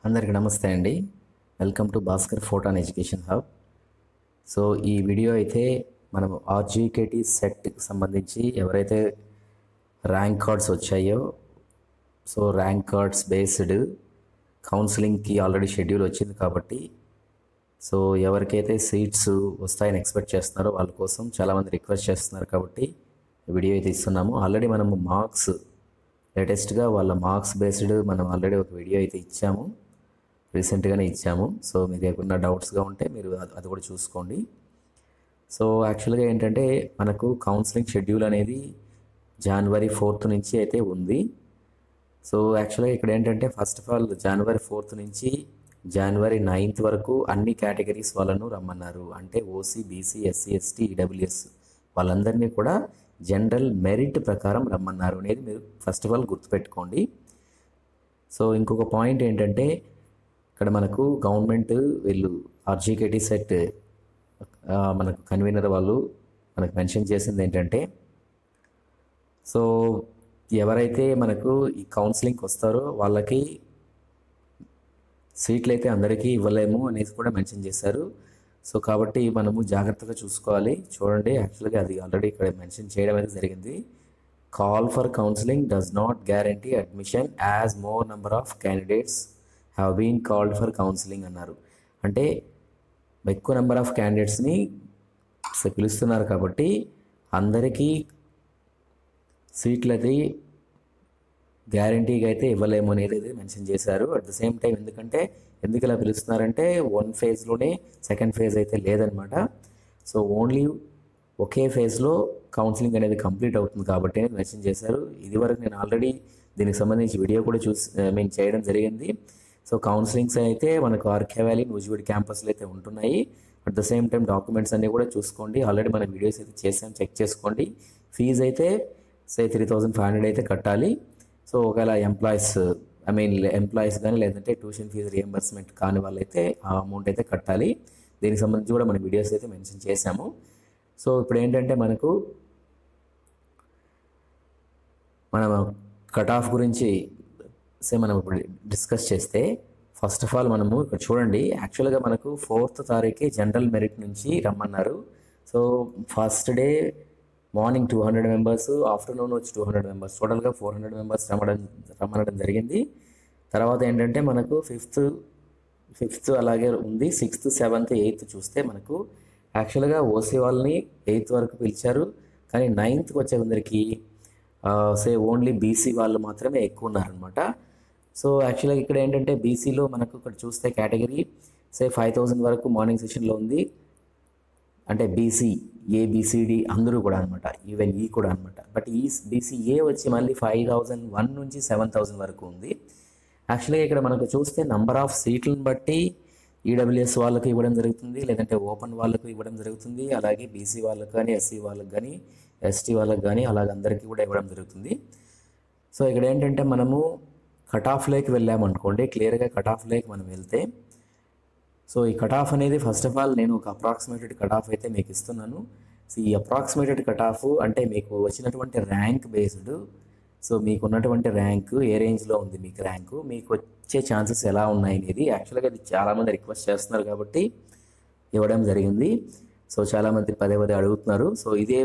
అందరికీ నమస్తే అండి welcome to Bhaskar photon education hub so ఈ వీడియో అయితే మనం ఆర్జీకేటీ సెట్కి సంబంధించి ఎవరైతే ర్యాంక్ కార్డ్స్ వచ్చాయో సో ర్యాంక్ కార్డ్స్ బేస్డ్ కౌన్సిలింగ్కి ఆల్రెడీ షెడ్యూల్ వచ్చింది కాబట్టి సో ఎవరికైతే సీట్స్ వస్తాయని ఎక్స్పెక్ట్ చేస్తున్నారో వాళ్ళ కోసం చాలామంది రిక్వెస్ట్ చేస్తున్నారు కాబట్టి వీడియో అయితే ఇస్తున్నాము ఆల్రెడీ మనము మార్క్స్ లేటెస్ట్గా వాళ్ళ మార్క్స్ బేస్డ్ మనం ఆల్రెడీ ఒక వీడియో అయితే ఇచ్చాము రీసెంట్గానే ఇచ్చాము సో మీకు ఏమన్నా డౌట్స్గా ఉంటే మీరు అది అది కూడా చూసుకోండి సో యాక్చువల్గా ఏంటంటే మనకు కౌన్సిలింగ్ షెడ్యూల్ అనేది జనవరి ఫోర్త్ నుంచి అయితే ఉంది సో యాక్చువల్గా ఇక్కడ ఏంటంటే ఫస్ట్ ఆఫ్ ఆల్ జనవరి ఫోర్త్ నుంచి జనవరి నైన్త్ వరకు అన్ని కేటగిరీస్ వాళ్ళను రమ్మన్నారు అంటే OC BC SC ST EWS వాళ్ళందరినీ కూడా జనరల్ మెరిట్ ప్రకారం రమ్మన్నారు అనేది మీరు ఫస్ట్ ఆఫ్ ఆల్ గుర్తుపెట్టుకోండి సో ఇంకొక పాయింట్ ఏంటంటే ఇక్కడ మనకు గవర్నమెంట్ వీళ్ళు ఆర్జీకేటీ సెట్ ఆ, మనకు కన్వీనర్ వాళ్ళు మనకు మెన్షన్ చేసింది ఏంటంటే సో ఎవరైతే మనకు ఈ కౌన్సిలింగ్కి వస్తారో వాళ్ళకి సీట్లు అయితే అందరికీ ఇవ్వలేము అనేసి కూడా మెన్షన్ చేశారు సో కాబట్టి మనము జాగ్రత్తగా చూసుకోవాలి చూడండి యాక్చువల్గా అది ఆల్రెడీ ఇక్కడ మెన్షన్ చేయడం అయితే జరిగింది call for counselling does not guarantee admission as more number of candidates have been called for counselling అన్నారు అంటే ఎక్కువ నెంబర్ ఆఫ్ క్యాండిడేట్స్ని పిలుస్తున్నారు కాబట్టి అందరికీ సీట్లు అది గ్యారంటీగా అయితే ఇవ్వలేము అనేది అయితే మెన్షన్ చేశారు అట్ ద సేమ్ టైం ఎందుకంటే ఎందుకు ఇలా పిలుస్తున్నారంటే వన్ ఫేజ్లోనే సెకండ్ ఫేజ్ అయితే లేదనమాట సో ఓన్లీ ఒకే ఫేజ్లో కౌన్సిలింగ్ అనేది కంప్లీట్ అవుతుంది కాబట్టి అనేది మెన్షన్ చేశారు ఇది వరకు నేను ఆల్రెడీ దీనికి సంబంధించి వీడియో కూడా చూసి మేము చేయడం జరిగింది సో కౌన్సిలింగ్స్ అయితే మనకు ఆర్కే వ్యాలీ నూజివీడ్ క్యాంపస్లో అయితే ఉంటున్నాయి at the same time documents అన్నీ కూడా చూసుకోండి ఆల్రెడీ మన వీడియోస్ అయితే చేసాం చెక్ చేసుకోండి ఫీజు అయితే say three thousand five hundred అయితే కట్టాలి సో ఒకవేళ ఎంప్లాయీస్ ఐ మీన్ ఎంప్లాయీస్ కానీ లేదంటే ట్యూషన్ ఫీజు రియంబర్స్మెంట్ కాని వాళ్ళైతే ఆ అమౌంట్ అయితే కట్టాలి దీనికి సంబంధించి కూడా మన వీడియోస్ అయితే మెన్షన్ చేశాము సో ఇప్పుడు ఏంటంటే మనకు మనం కట్ ఆఫ్ గురించి సే మనం ఇప్పుడు డిస్కస్ చేస్తే ఫస్ట్ ఆఫ్ ఆల్ మనము ఇక్కడ చూడండి యాక్చువల్గా మనకు ఫోర్త్ తారీఖే జనరల్ మెరిట్ నుంచి రమ్మన్నారు so first day morning two hundred members afternoon వచ్చి టూ హండ్రెడ్ మెంబర్స్ టోటల్గా ఫోర్ హండ్రెడ్ మెంబర్స్ రమ్మడం రమ్మనడం జరిగింది తర్వాత ఏంటంటే మనకు ఫిఫ్త్ ఫిఫ్త్ అలాగే ఉంది సిక్స్త్ సెవెంత్ ఎయిత్ చూస్తే మనకు యాక్చువల్గా ఓసీ వాళ్ళని ఎయిత్ వరకు పిలిచారు కానీ నైన్త్కి వచ్చేందరికి సే ఓన్లీ బీసీ వాళ్ళు మాత్రమే ఎక్కువ ఉన్నారనమాట సో యాక్చువల్గా ఇక్కడ ఏంటంటే బీసీలో మనకు ఇక్కడ చూస్తే కేటగిరీ సే ఫైవ్ థౌజండ్ వరకు మార్నింగ్ సెషన్లో ఉంది అంటే బీసీ ఏబిసిడి అందరూ కూడా అనమాట ఈవెన్ ఈ కూడా అనమాట బట్ ఈ బీసీఏ వచ్చి మళ్ళీ ఫైవ్ థౌజండ్ వన్ నుంచి సెవెన్ థౌజండ్ వరకు ఉంది యాక్చువల్గా ఇక్కడ మనకు చూస్తే నంబర్ ఆఫ్ సీట్లను బట్టి ఈడబ్ల్యూఎస్ వాళ్ళకి ఇవ్వడం జరుగుతుంది లేదంటే ఓపెన్ వాళ్ళకు ఇవ్వడం జరుగుతుంది అలాగే బీసీ వాళ్ళకి కానీ ఎస్సీ వాళ్ళకి కానీ ఎస్టీ వాళ్ళకి కానీ అలాగ అందరికీ కూడా ఇవ్వడం జరుగుతుంది సో ఇక్కడ ఏంటంటే మనము కట్ ఆఫ్ లేక్ వెళ్ళామనుకోండి క్లియర్గా కట్ ఆఫ్ లేక్ మనం వెళ్తే సో ఈ కట్ ఆఫ్ అనేది ఫస్ట్ ఆఫ్ ఆల్ నేను ఒక అప్రాక్సిమేటెడ్ కట్ ఆఫ్ అయితే మీకు ఇస్తున్నాను సో ఈ అప్రాక్సిమేటెడ్ కట్ ఆఫ్ అంటే మీకు వచ్చినటువంటి ర్యాంక్ బేస్డ్ సో మీకు ఉన్నటువంటి ర్యాంక్ ఏ రేంజ్లో ఉంది మీకు ర్యాంకు మీకు వచ్చే ఛాన్సెస్ ఎలా ఉన్నాయి అనేది యాక్చువల్గా ఇది చాలామంది రిక్వెస్ట్ చేస్తున్నారు కాబట్టి ఇవ్వడం జరిగింది సో చాలామంది పదే పదే అడుగుతున్నారు సో ఇదే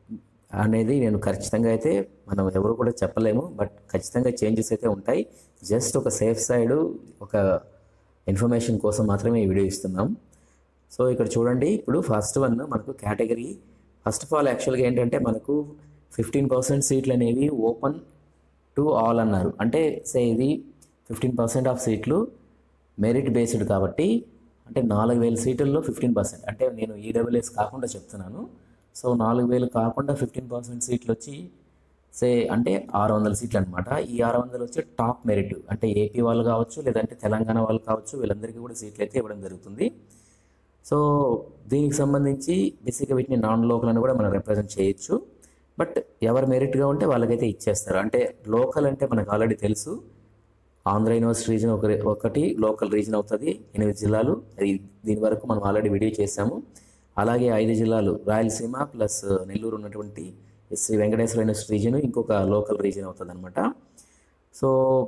అనేది నేను ఖచ్చితంగా అయితే మనం ఎవరు కూడా చెప్పలేము బట్ ఖచ్చితంగా చేంజెస్ అయితే ఉంటాయి జస్ట్ ఒక సేఫ్ సైడ్ ఒక ఇన్ఫర్మేషన్ కోసం మాత్రమే ఈ వీడియో ఇస్తున్నాం సో ఇక్కడ చూడండి ఇప్పుడు ఫస్ట్ వన్ మనకు కేటగిరీ ఫస్ట్ ఆఫ్ ఆల్ యాక్చువల్గా ఏంటంటే మనకు ఫిఫ్టీన్ పర్సెంట్ సీట్లు అనేవి ఓపెన్ టు ఆల్ అన్నారు అంటే సే ఇది ఫిఫ్టీన్ పర్సెంట్ ఆఫ్ సీట్లు మెరిట్ బేస్డ్ కాబట్టి అంటే నాలుగు వేల సీట్లలో ఫిఫ్టీన్ పర్సెంట్ అంటే నేను ఈడబ్ల్యూఎస్ కాకుండా చెప్తున్నాను సో నాలుగు వేలు కాకుండా ఫిఫ్టీన్ పర్సెంట్ సీట్లు వచ్చి సే అంటే ఆరు వందల సీట్లు అనమాట ఈ ఆరు వందలు వచ్చి టాప్ మెరిట్ అంటే ఏపీ వాళ్ళు కావచ్చు లేదంటే తెలంగాణ వాళ్ళు కావచ్చు వీళ్ళందరికీ కూడా సీట్లు అయితే ఇవ్వడం జరుగుతుంది సో దీనికి సంబంధించి బేసిక్గా వీటిని నాన్ లోకల్ అని కూడా మనం రిప్రజెంట్ చేయొచ్చు బట్ ఎవరు మెరిట్గా ఉంటే వాళ్ళకైతే ఇచ్చేస్తారు అంటే లోకల్ అంటే మనకు ఆల్రెడీ తెలుసు ఆంధ్ర యూనివర్సిటీ రీజన్ ఒక ఒకటి లోకల్ రీజన్ అవుతుంది ఎనిమిది జిల్లాలు అది దీని వరకు మనం ఆల్రెడీ వీడియో చేసాము అలాగే ఐదు జిల్లాలు రాయలసీమ ప్లస్ నెల్లూరు ఉన్నటువంటి శ్రీ వెంకటేశ్వర యూనివర్సిటీ రీజన్ ఇంకొక లోకల్ రీజన్ అవుతుంది అనమాట సో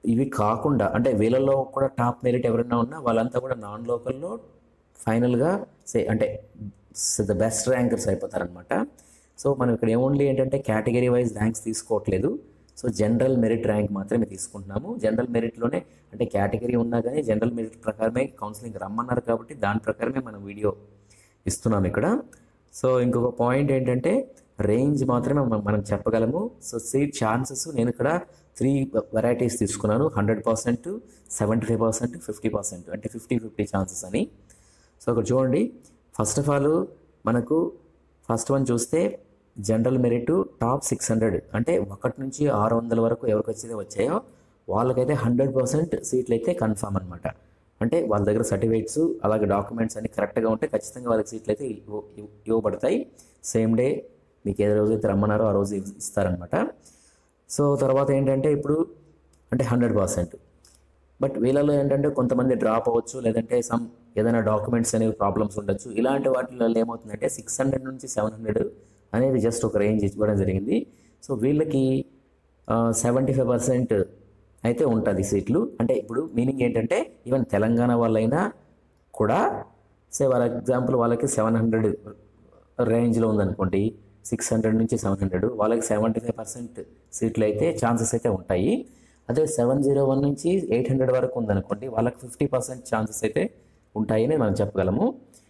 ఇవి కాకుండా అంటే వీళ్ళలో కూడా టాప్ మెరిట్ ఎవరైనా ఉన్నా వాళ్ళంతా కూడా నాన్ లోకల్లో ఫైనల్గా సే అంటే ద బెస్ట్ ర్యాంకర్స్ అయిపోతారనమాట సో మనం ఇక్కడ ఓన్లీ ఏంటంటే కేటగిరీ వైజ్ ర్యాంక్స్ తీసుకోవట్లేదు సో జనరల్ మెరిట్ ర్యాంక్ మాత్రమే తీసుకుంటున్నాము జనరల్ మెరిట్లోనే అంటే కేటగిరీ ఉన్నా కానీ జనరల్ మెరిట్ ప్రకారమే కౌన్సిలింగ్ రమ్మన్నారు కాబట్టి దాని ప్రకారమే మనం వీడియో ఇస్తున్నాం ఇక్కడ సో ఇంకొక పాయింట్ ఏంటంటే రేంజ్ మాత్రమే మనం- మనం చెప్పగలము సో సీట్ ఛాన్సెస్ నేను ఇక్కడ త్రీ వెరైటీస్ తీసుకున్నాను hundred percent seventy five percent fifty percent అంటే ఫిఫ్టీ ఫిఫ్టీ ఛాన్సెస్ అని సో ఇక్కడ చూడండి ఫస్ట్ ఆఫ్ ఆల్ మనకు ఫస్ట్ వన్ చూస్తే general merit top six hundred అంటే ఒకటి నుంచి ఆరు వందల వరకు ఎవరికి వచ్చేది వచ్చాయో వాళ్ళకైతే హండ్రెడ్ పర్సెంట్ సీట్లు అయితే కన్ఫామ్ అనమాట అంటే వాళ్ళ దగ్గర సర్టిఫికేట్స్ అలాగే డాక్యుమెంట్స్ అన్ని కరెక్ట్గా ఉంటే ఖచ్చితంగా వాళ్ళకి సీట్లు అయితే ఇవ్వ- ఇవ్వ- ఇవ్వబడతాయి సేమ్ డే మీకు ఏ రోజు అయితే రమ్మన్నారో ఆ రోజు ఇవ్- ఇస్తారనమాట సో తర్వాత ఏంటంటే ఇప్పుడు అంటే హండ్రెడ్ పర్సెంట్ బట్ వీళ్ళలో ఏంటంటే కొంతమంది డ్రాప్ అవ్వచ్చు లేదంటే సమ్ ఏదైనా డాక్యుమెంట్స్ అనేవి ప్రాబ్లమ్స్ ఉండొచ్చు ఇలాంటి వాటిలో ఏమవుతుందంటే సిక్స్ హండ్రెడ్ నుంచి సెవెన్ హండ్రెడ్ అనేది జస్ట్ ఒక రేంజ్ ఇవ్వడం జరిగింది సో వీళ్ళకి సెవెంటీ ఫైవ్ పర్సెంట్ అయితే ఉంటుంది సీట్లు అంటే ఇప్పుడు మీనింగ్ ఏంటంటే ఈవెన్ తెలంగాణ వాళ్ళైనా కూడా సే ఫర్ ఎగ్జాంపుల్ వాళ్ళకి సెవెన్ హండ్రెడ్ రేంజ్లో ఉందనుకోండి సిక్స్ హండ్రెడ్ నుంచి సెవెన్ హండ్రెడ్ వాళ్ళకి సెవెంటీ ఫైవ్ పర్సెంట్ సీట్లు అయితే ఛాన్సెస్ అయితే ఉంటాయి అదే సెవెన్ జీరో వన్ నుంచి ఎయిట్ హండ్రెడ్ వరకు ఉందనుకోండి వాళ్ళకి ఫిఫ్టీ పర్సెంట్ ఛాన్సెస్ అయితే ఉంటాయని మనం చెప్పగలము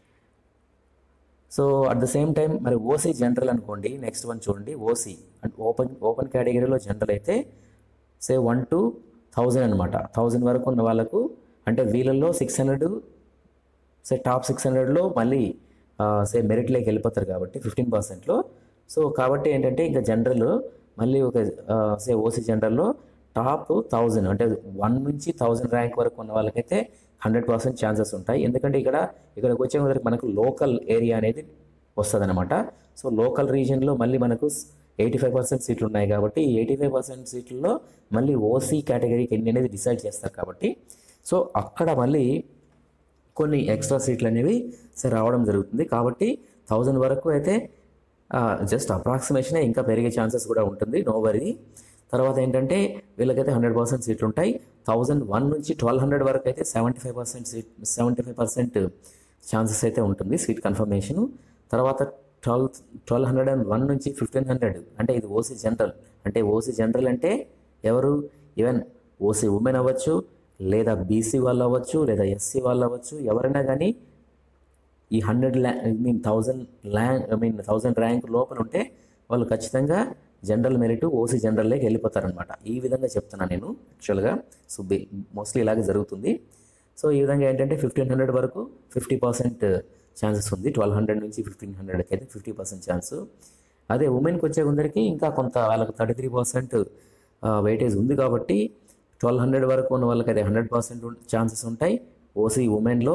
so at the same time మరి ఓసీ జనరల్ అనుకోండి నెక్స్ట్ వన్ చూడండి ఓసీ అంటే ఓపెన్ ఓపెన్ కేటగిరీలో జనరల్ అయితే సే వన్ టు థౌజండ్ అనమాట థౌజండ్ వరకు ఉన్న వాళ్ళకు అంటే వీళ్ళల్లో six hundred say top six హండ్రెడ్లో మళ్ళీ సే మెరిట్లోకి వెళ్ళిపోతారు కాబట్టి ఫిఫ్టీన్ పర్సెంట్లో సో కాబట్టి ఏంటంటే ఇంకా జనరల్ మళ్ళీ ఒక సే ఓసీ జనరల్లో టాప్ థౌజండ్ అంటే వన్ నుంచి థౌజండ్ ర్యాంక్ వరకు ఉన్న వాళ్ళకైతే హండ్రెడ్ పర్సెంట్ ఛాన్సెస్ ఉంటాయి ఎందుకంటే ఇక్కడ ఇక్కడికి వచ్చే వరకు మనకు లోకల్ ఏరియా అనేది వస్తుంది అనమాట సో లోకల్ రీజియన్లో మళ్ళీ మనకు ఎయిటీ ఫైవ్ పర్సెంట్ సీట్లు ఉన్నాయి కాబట్టి ఈ ఎయిటీ ఫైవ్ పర్సెంట్ సీట్లలో మళ్ళీ ఓసీ కేటగిరీకి ఎన్ని అనేది డిసైడ్ చేస్తారు కాబట్టి సో అక్కడ మళ్ళీ కొన్ని ఎక్స్ట్రా సీట్లు అనేవి సరే రావడం జరుగుతుంది కాబట్టి థౌజండ్ వరకు అయితే జస్ట్ అప్రాక్సిమేషనే ఇంకా పెరిగే ఛాన్సెస్ కూడా ఉంటుంది నో వరీ తర్వాత ఏంటంటే వీళ్ళకైతే హండ్రెడ్ పర్సెంట్ సీట్లు ఉంటాయి థౌజండ్ వన్ నుంచి ట్వెల్వ్ హండ్రెడ్ వరకు అయితే seventy five percent seat seventy five percent chances అయితే ఉంటుంది సీట్ కన్ఫర్మేషన్ తర్వాత twelve twelve hundred and one నుంచి ఫిఫ్టీన్ హండ్రెడ్ అంటే ఇది ఓసీ జనరల్ అంటే ఓసీ జనరల్ అంటే ఎవరు ఈవెన్ ఓసీ ఉమెన్ అవ్వచ్చు లేదా బీసీ వాళ్ళు అవ్వచ్చు లేదా ఎస్సీ వాళ్ళు అవ్వచ్చు ఎవరైనా కానీ ఈ హండ్రెడ్ ల్యా I mean thousand rank I mean thousand rank లోపల ఉంటే వాళ్ళు ఖచ్చితంగా జనరల్ మెరిట్ ఓసీ జనరల్లోకి వెళ్ళిపోతారనమాట ఈ విధంగా చెప్తున్నాను నేను యాక్చువల్గా సో బి మోస్ట్లీ ఇలాగే జరుగుతుంది సో ఈ విధంగా ఏంటంటే ఫిఫ్టీన్ హండ్రెడ్ వరకు ఫిఫ్టీ పర్సెంట్ ఛాన్సెస్ ఉంది ట్వెల్వ్ హండ్రెడ్ నుంచి ఫిఫ్టీన్ హండ్రెడ్కి అయితే ఫిఫ్టీ పర్సెంట్ ఛాన్స్ అదే ఉమెన్కి వచ్చే కొందరికి ఇంకా కొంత వాళ్ళకి థర్టీ త్రీ పర్సెంట్ వెయిటేజ్ ఉంది కాబట్టి ట్వెల్వ్ హండ్రెడ్ వరకు ఉన్న వాళ్ళకి అయితే హండ్రెడ్ పర్సెంట్ ఛాన్సెస్ ఉంటాయి ఓసీ ఉమెన్లో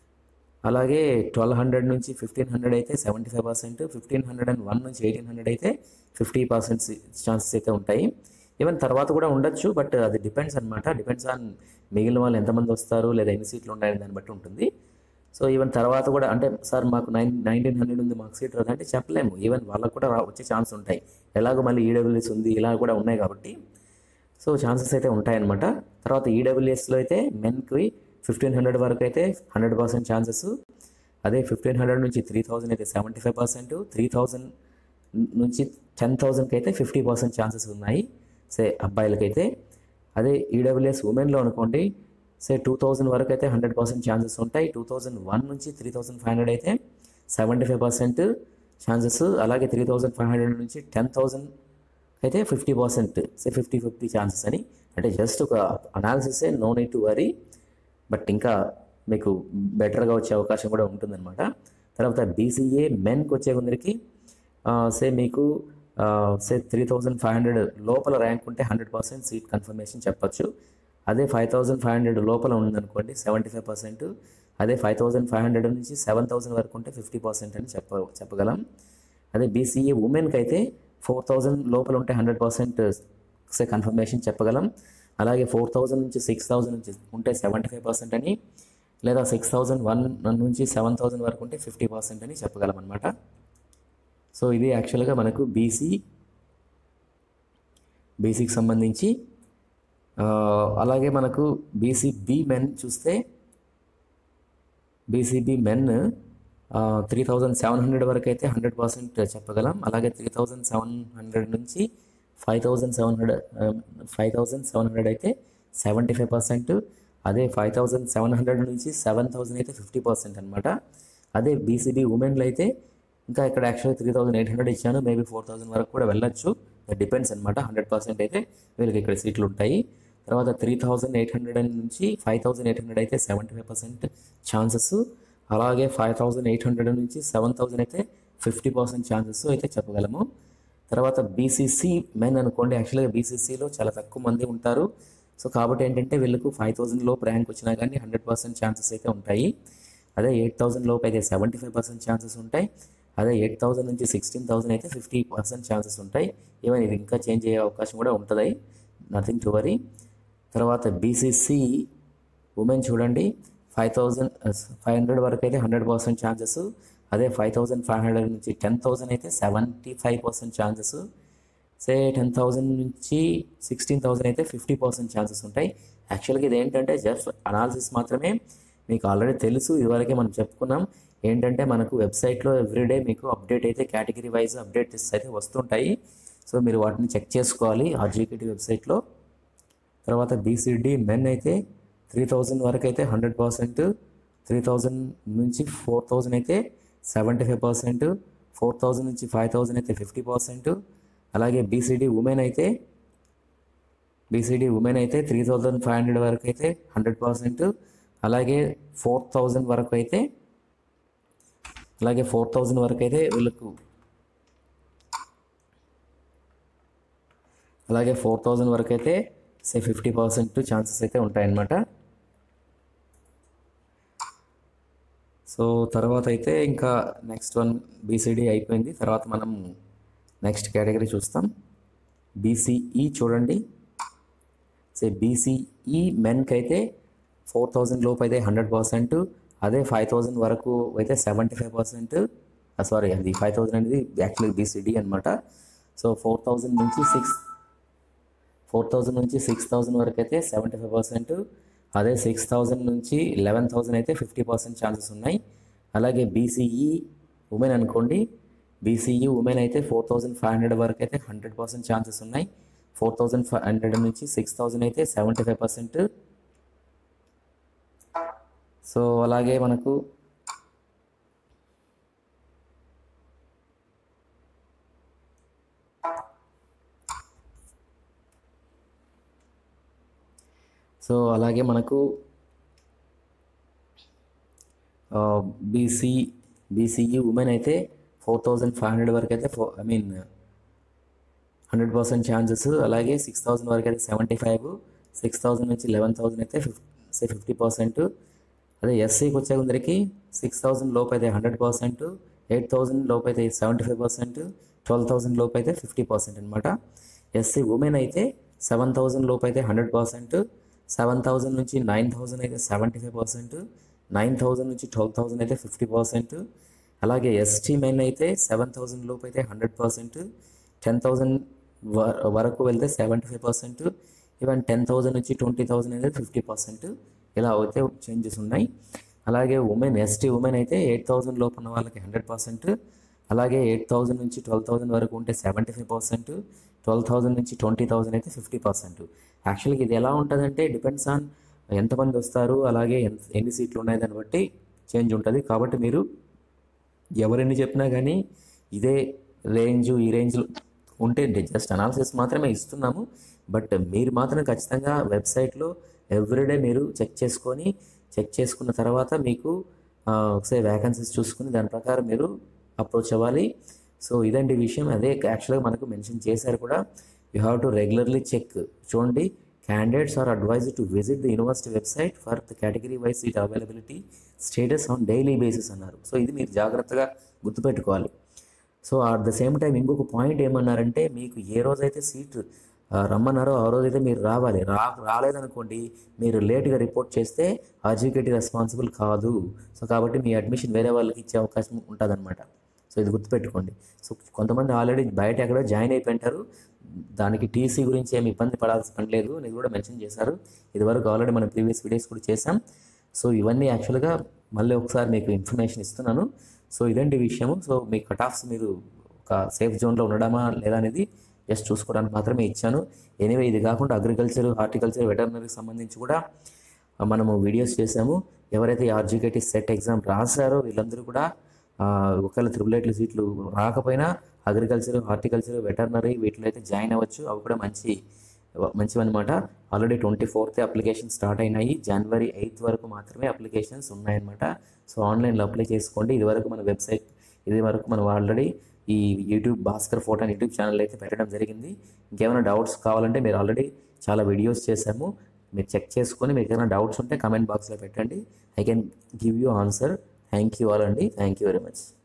అలాగే ట్వెల్వ్ హండ్రెడ్ నుంచి ఫిఫ్టీన్ హండ్రెడ్ అయితే seventy five percent fifteen hundred and one నుంచి ఎయిటీన్ హండ్రెడ్ అయితే ఫిఫ్టీ పర్సెంట్ ఛాన్సెస్ అయితే ఉంటాయి ఈవెన్ తర్వాత కూడా ఉండొచ్చు బట్ అది డిపెండ్స్ అనమాట డిపెండ్స్ ఆన్ మిగిలిన వాళ్ళు ఎంతమంది వస్తారు లేదా ఎన్ని సీట్లు ఉన్నాయని దాన్ని బట్టి ఉంటుంది సో ఈవెన్ తర్వాత కూడా అంటే సార్ మాకు నైన్ నైన్టీన్ హండ్రెడ్ ఉంది మాకు సీట్ రాదు అంటే చెప్పలేము ఈవెన్ వాళ్ళకు కూడా రా- వచ్చే ఛాన్స్ ఉంటాయి ఎలాగో మళ్ళీ ఈడబ్ల్యూఎస్ ఉంది ఇలా కూడా ఉన్నాయి కాబట్టి సో ఛాన్సెస్ అయితే ఉంటాయన్నమాట తర్వాత ఈడబ్ల్యూఎస్లో అయితే మెన్కి ఫిఫ్టీన్ హండ్రెడ్ వరకు అయితే హండ్రెడ్ పర్సెంట్ ఛాన్సెస్ అదే ఫిఫ్టీన్ హండ్రెడ్ నుంచి త్రీ థౌజండ్ అయితే seventy five percent three thousand నుంచి టెన్ థౌజండ్కి అయితే ఫిఫ్టీ పర్సెంట్ ఛాన్సెస్ ఉన్నాయి సే అబ్బాయిలకైతే అదే ఈడబ్ల్యూఎస్ ఉమెన్లో అనుకోండి సే టూ థౌజండ్ వరకు అయితే హండ్రెడ్ పర్సెంట్ ఛాన్సెస్ ఉంటాయి టూ థౌజండ్ వన్ నుంచి త్రీ థౌజండ్ ఫైవ్ హండ్రెడ్ అయితే సెవెంటీ ఫైవ్ పర్సెంట్ ఛాన్సెస్ అలాగే త్రీ థౌజండ్ ఫైవ్ హండ్రెడ్ నుంచి టెన్ థౌజండ్ అయితే fifty percent say fifty fifty chances అని అంటే జస్ట్ ఒక అనాలిసిసే no need to worry but ఇంకా మీకు బెటర్గా వచ్చే అవకాశం కూడా ఉంటుందన్నమాట తర్వాత బీసీఏ మెన్కి వచ్చే కొందరికి సే మీకు say three thousand five hundred లోపల ర్యాంక్ ఉంటే హండ్రెడ్ పర్సెంట్ సీట్ కన్ఫర్మేషన్ చెప్పొచ్చు అదే ఫైవ్ థౌజండ్ ఫైవ్ హండ్రెడ్ లోపల ఉందనుకోండి సెవెంటీ ఫైవ్ పర్సెంట్ అదే ఫైవ్ థౌజండ్ ఫైవ్ హండ్రెడ్ నుంచి సెవెన్ థౌసండ్ వరకు ఉంటే ఫిఫ్టీ పర్సెంట్ అని చెప్ప చెప్పగలం అదే బీసీఏ ఉమెన్కి అయితే ఫోర్ థౌజండ్ లోపల ఉంటే హండ్రెడ్ పర్సెంట్ సే కన్ఫర్మేషన్ చెప్పగలం అలాగే ఫోర్ థౌజండ్ నుంచి సిక్స్ థౌజండ్ నుంచి ఉంటే సెవెంటీ ఫైవ్ పర్సెంట్ అని లేదా సిక్స్ థౌజండ్ వన్ నుంచి సెవెన్ థౌజండ్ వరకు ఉంటే ఫిఫ్టీ పర్సెంట్ అని చెప్పగలం అనమాట సో ఇది యాక్చువల్గా మనకు బీసీ బీసీకి సంబంధించి ఆ, అలాగే మనకు బీసీబీ మెన్ చూస్తే BCB men three thousand seven hundred వరకు అయితే హండ్రెడ్ పర్సెంట్ చెప్పగలం అలాగే త్రీ థౌజండ్ సెవెన్ హండ్రెడ్ నుంచి five thousand seven hundred five thousand seven hundred అయితే సెవెంటీ ఫైవ్ పర్సెంట్ అదే ఫైవ్ థౌజండ్ సెవెన్ హండ్రెడ్ నుంచి సెవెన్ థౌజండ్ అయితే ఫిఫ్టీ పర్సెంట్ అనమాట అదే బీసీబీ ఉమెన్లో అయితే ఇంకా ఇక్కడ actually three thousand eight hundred ఇచ్చాను మేబీ ఫోర్ థౌజండ్ వరకు కూడా వెళ్ళొచ్చు డిపెండ్స్ అనమాట హండ్రెడ్ పర్సెంట్ అయితే వీళ్ళకి ఇక్కడ సీట్లు ఉంటాయి తర్వాత త్రీ థౌజండ్ ఎయిట్ హండ్రెడ్ నుంచి ఫైవ్ థౌజండ్ ఎయిట్ హండ్రెడ్ అయితే సెవెంటీ ఫైవ్ పర్సెంట్ ఛాన్సెస్ అలాగే ఫైవ్ థౌజండ్ ఎయిట్ హండ్రెడ్ నుంచి సెవెన్ థౌజండ్ అయితే ఫిఫ్టీ పర్సెంట్ ఛాన్సెస్ అయితే చెప్పగలము తర్వాత బీసీసీ మెన్ అనుకోండి యాక్చువల్గా బీసీసీలో చాలా తక్కువ మంది ఉంటారు సో కాబట్టి ఏంటంటే వీళ్ళకు ఫైవ్ థౌజండ్ లోపు ర్యాంక్ వచ్చినా కానీ హండ్రెడ్ పర్సెంట్ ఛాన్సెస్ అయితే ఉంటాయి అదే ఎయిట్ థౌసండ్ లోపు అయితే సెవెంటీ ఫైవ్ పర్సెంట్ ఛాన్సెస్ ఉంటాయి అదే ఎయిట్ థౌసండ్ నుంచి సిక్స్టీన్ థౌసండ్ అయితే ఫిఫ్టీ పర్సెంట్ ఛాన్సెస్ ఉంటాయి ఈవెన్ ఇది ఇంకా చేంజ్ అయ్యే అవకాశం కూడా ఉంటుంది నథింగ్ టు వరీ తర్వాత బీసీసీ ఉమెన్ చూడండి ఫైవ్ థౌజండ్ ఫైవ్ హండ్రెడ్ వరకు అయితే హండ్రెడ్ పర్సెంట్ ఛాన్సెస్ అదే ఫైవ్ థౌజండ్ ఫైవ్ హండ్రెడ్ నుంచి టెన్ థౌసండ్ అయితే seventy five percent chances say ten thousand నుంచి సిక్స్టీన్ థౌసండ్ అయితే ఫిఫ్టీ పర్సెంట్ ఛాన్సెస్ ఉంటాయి యాక్చువల్గా ఇది ఏంటంటే జస్ట్ అనాలిసిస్ మాత్రమే మీకు ఆల్రెడీ తెలుసు ఇదివరకే మనం చెప్పుకున్నాం ఏంటంటే మనకు వెబ్సైట్లో ఎవ్రీడే మీకు అప్డేట్ అయితే కేటగిరీ వైజ్ అప్డేట్స్ అయితే వస్తుంటాయి సో మీరు వాటిని చెక్ చేసుకోవాలి ఆ జీకేటీ వెబ్సైట్లో తర్వాత బీసీడీ మెన్ అయితే త్రీ థౌజండ్ వరకు అయితే హండ్రెడ్ పర్సెంట్ త్రీ థౌజండ్ నుంచి ఫోర్ థౌజండ్ అయితే seventy five percent four thousand నుంచి ఫైవ్ థౌజండ్ అయితే ఫిఫ్టీ పర్సెంట్ అలాగే బీసీడీ ఉమెన్ అయితే బీసీడీ ఉమెన్ అయితే త్రీ థౌజండ్ ఫైవ్ హండ్రెడ్ వరకు అయితే హండ్రెడ్ పర్సెంట్ అలాగే ఫోర్ థౌజండ్ వరకు అయితే అలాగే ఫోర్ థౌజండ్ వరకు అయితే వీళ్ళకు అలాగే ఫోర్ థౌజండ్ వరకు అయితే సే ఫిఫ్టీ పర్సెంట్ ఛాన్సెస్ అయితే ఉంటాయన్నమాట సో తర్వాత అయితే ఇంకా నెక్స్ట్ వన్ బీసీడీ అయిపోయింది తర్వాత మనం నెక్స్ట్ కేటగిరీ చూస్తాం బీసీఈ చూడండి సే బీసీఈ మెన్కి అయితే ఫోర్ థౌజండ్ లోపు అయితే హండ్రెడ్ పర్సెంట్ అదే ఫైవ్ థౌజండ్ వరకు అయితే సెవెంటీ ఫైవ్ పర్సెంట్ సారీ అది ఫైవ్ థౌజండ్ అనేది యాక్చువల్లీ బీసీడీ అనమాట సో ఫోర్ థౌజండ్ నుంచి సిక్స్ ఫోర్ థౌజండ్ నుంచి సిక్స్ థౌజండ్ వరకు అయితే సెవెంటీ ఫైవ్ పర్సెంట్ అదే సిక్స్ థౌజండ్ నుంచి లెవెన్ థౌజండ్ అయితే ఫిఫ్టీ పర్సెంట్ ఛాన్సెస్ ఉన్నాయి అలాగే బీసీఈ ఉమెన్ అనుకోండి బీసీఈ ఉమెన్ అయితే ఫోర్ థౌజండ్ ఫైవ్ హండ్రెడ్ వరకు అయితే హండ్రెడ్ పర్సెంట్ ఛాన్సెస్ ఉన్నాయి ఫోర్ థౌజండ్ ఫైవ్ హండ్రెడ్ నుంచి సిక్స్ థౌజండ్ అయితే సెవెంటీ ఫైవ్ పర్సెంట్ సో అలాగే మనకు సో అలాగే మనకు బీసీ బీసీఈ ఉమెన్ అయితే ఫోర్ థౌజండ్ ఫైవ్ హండ్రెడ్ వరకు అయితే four I mean hundred percent chances అలాగే సిక్స్ థౌజండ్ వరకు అయితే సెవెంటీ ఫైవ్ సిక్స్ థౌజండ్ నుంచి లెవెన్ థౌజండ్ అయితే ఫిఫ్ సే ఫిఫ్టీ పర్సెంట్ అదే ఎస్సీకి వచ్చేందరికి సిక్స్ థౌజండ్ లోపు అయితే హండ్రెడ్ పర్సెంట్ ఎయిట్ థౌజండ్ లోపు అయితే seventy five percent twelve thousand లోపు అయితే ఫిఫ్టీ పర్సెంట్ అనమాట ఎస్సీ ఉమెన్ అయితే సెవెన్ థౌజండ్ లోపు అయితే హండ్రెడ్ పర్సెంట్ సెవెన్ థౌజండ్ నుంచి నైన్ థౌజండ్ అయితే seventy five percent nine thousand నుంచి ట్వెల్వ్ థౌజండ్ అయితే ఫిఫ్టీ పర్సెంట్ అలాగే ఎస్టీ మెన్ అయితే సెవెన్ థౌజండ్ లోపు అయితే హండ్రెడ్ పర్సెంట్ టెన్ థౌజండ్ వరకు వెళ్తే seventy five percent even ten thousand నుంచి ట్వంటీ థౌజండ్ అయితే ఫిఫ్టీ పర్సెంట్ ఇలా అయితే చేంజెస్ ఉన్నాయి అలాగే ఉమెన్ ఎస్టీ ఉమెన్ అయితే ఎయిట్ థౌజండ్ లోపు ఉన్న వాళ్ళకి హండ్రెడ్ పర్సెంట్ అలాగే ఎయిట్ థౌజండ్ నుంచి ట్వెల్వ్ థౌజండ్ వరకు ఉంటే seventy five percent twelve thousand నుంచి ట్వంటీ థౌజండ్ అయితే ఫిఫ్టీ పర్సెంట్ యాక్చువల్గా ఇది ఎలా ఉంటుందంటే డిపెండ్స్ ఆన్ ఎంతమంది వస్తారు అలాగే ఎంత ఎన్ని సీట్లు ఉన్నాయి దాన్ని బట్టి చేంజ్ ఉంటుంది కాబట్టి మీరు ఎవరెన్ని చెప్పినా కానీ ఇదే రేంజ్ ఈ రేంజ్లో ఉంటే జస్ట్ అనాలిసిస్ మాత్రమే ఇస్తున్నాము బట్ మీరు మాత్రం ఖచ్చితంగా వెబ్సైట్లో ఎవ్రీడే మీరు చెక్ చేసుకొని చెక్ చేసుకున్న తర్వాత మీకు ఒకసారి వ్యాకెన్సీస్ చూసుకుని దాని ప్రకారం మీరు అప్రోచ్ అవ్వాలి సో ఇదండి విషయం అదే యాక్చువల్గా మనకు మెన్షన్ చేశారు కూడా you have to regularly check చూడండి candidates are advised to visit the university website for the category wise seat availability status on daily basis అన్నారు సో ఇది మీరు జాగ్రత్తగా గుర్తుపెట్టుకోవాలి so at the same time ఇంకొక పాయింట్ ఏమన్నారంటే మీకు ఏ రోజైతే సీట్ ఆ, రమ్మన్నారో ఆ రోజైతే మీరు రావాలి రా రాలేదనుకోండి మీరు లేట్గా రిపోర్ట్ చేస్తే అడ్యుకేటివ్ రెస్పాన్సిబుల్ కాదు సో కాబట్టి మీ అడ్మిషన్ వేరే వాళ్ళకి ఇచ్చే అవకాశం ఉంటుందన్నమాట సో ఇది గుర్తుపెట్టుకోండి సో కొంతమంది ఆల్రెడీ బయట ఎక్కడో జాయిన్ అయిపోయింటారు దానికి టీసీ గురించి ఏమి ఇబ్బంది పడాల్సిన పని లేదు అనేది కూడా మెన్షన్ చేశారు ఇదివరకు ఆల్రెడీ మనం ప్రీవియస్ వీడియోస్ కూడా చేసాం సో ఇవన్నీ యాక్చువల్గా మళ్ళీ ఒకసారి మీకు ఇన్ఫర్మేషన్ ఇస్తున్నాను సో ఇదండి విషయము సో మీ కట్ ఆఫ్స్ మీరు ఒక సేఫ్ జోన్లో ఉండడమా లేదా అనేది జస్ట్ చూసుకోవడానికి మాత్రమే ఇచ్చాను ఎనీవే ఇది కాకుండా అగ్రికల్చర్ హార్టికల్చర్ వెటర్నరీకి సంబంధించి కూడా మనము వీడియోస్ చేసాము ఎవరైతే ఆర్జికేటీ సెట్ ఎగ్జామ్ రాశారో వీళ్ళందరూ కూడా ఆ, ఒకవేళ త్రిబుల్ ఎయిట్లు సీట్లు రాకపోయినా అగ్రికల్చర్ హార్టికల్చర్ వెటర్నరీ వీటిలో అయితే జాయిన్ అవ్వచ్చు అవి కూడా మంచి మంచివన్నమాట already twenty fourth application start అయినాయి జనవరి ఎయిత్ వరకు మాత్రమే అప్లికేషన్స్ ఉన్నాయన్నమాట సో ఆన్లైన్లో అప్లై చేసుకోండి ఇది వరకు మన వెబ్సైట్ ఇది వరకు మనం ఆల్రెడీ ఈ యూట్యూబ్ భాస్కర్ ఫోటో అని యూట్యూబ్ ఛానల్ అయితే పెట్టడం జరిగింది ఇంకేమైనా డౌట్స్ కావాలంటే మీరు ఆల్రెడీ చాలా వీడియోస్ చేశాము మీరు చెక్ చేసుకొని మీకు ఏమైనా డౌట్స్ ఉంటే కమెంట్ బాక్స్లో పెట్టండి I can give you answer thank you all అండి థ్యాంక్ యూ వెరీ మచ్